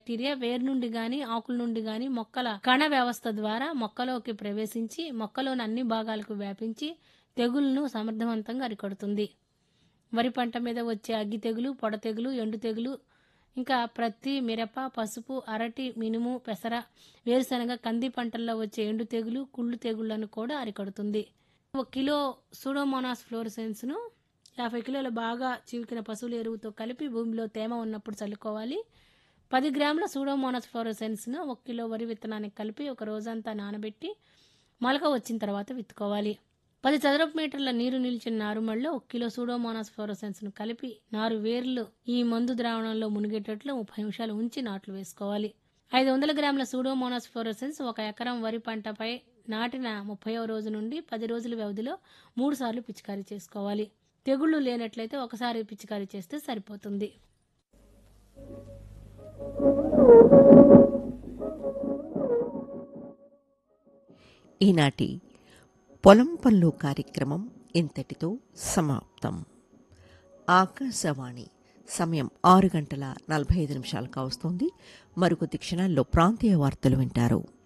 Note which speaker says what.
Speaker 1: bacteria వేరు నుండి గాని ఆకుల నుండి గాని మొక్కల కణ వ్యవస్థ ద్వారా మొక్కలోకి ప్రవేశించి మొక్కలోని అన్ని భాగాలకు వ్యాపించి తెగుళ్లను సమర్థవంతంగా అరికడుతుంది వరి పంట మీద వచ్చే అగ్గి తెగులు పొడ తెగులు ఎండు తెగులు ఇంకా ప్రత్తి మిరప పసుపు అరటి మినుము పెసర వేరుశనగ కంది పంటల్లో వచ్చే ఎండు తెగులు కుళ్ళు తెగుళ్లను కూడా అరికడుతుంది ఒక కిలో సూడోమోనాస్ ఫ్లోరసెన్స్ను యాభై కిలోల బాగా చివికిన పశువుల ఎరువుతో కలిపి భూమిలో తేమ ఉన్నప్పుడు చల్లుకోవాలి పది గ్రాముల సూడోమోనాస్ ఫ్లోరసెన్స్ను ఒక కిలో వరి విత్తనానికి కలిపి ఒక రోజంతా నానబెట్టి మొలక వచ్చిన తర్వాత విత్తుకోవాలి పది చదరపు మీటర్ల నీరు నిలిచిన నారుమడిలో ఒక కిలో సూడోమోనాస్ ఫ్లోరసెన్స్ను కలిపి నారు వేర్లు ఈ మందు ద్రావణంలో మునిగేటట్లు ముప్పై నిమిషాలు ఉంచి నాట్లు వేసుకోవాలి ఐదు వందల గ్రాముల సూడోమోనాస్ ఫ్లోరసెన్స్ ఒక ఎకరం వరి పంటపై నాటిన ముప్పైవ రోజు నుండి పది రోజుల వ్యవధిలో మూడు సార్లు పిచికారీ చేసుకోవాలి తెగుళ్లు లేనట్లయితే ఒకసారి పిచికారీ చేస్తే సరిపోతుంది
Speaker 2: ఈనాటి పొలం పనులు కార్యక్రమం ఇంతటితో సమాప్తం ఆకాశవాణి సమయం ఆరు గంటల నలభై ఐదు నిమిషాలకు వస్తోంది మరికొద్ది క్షణాల్లో ప్రాంతీయ వార్తలు వింటారు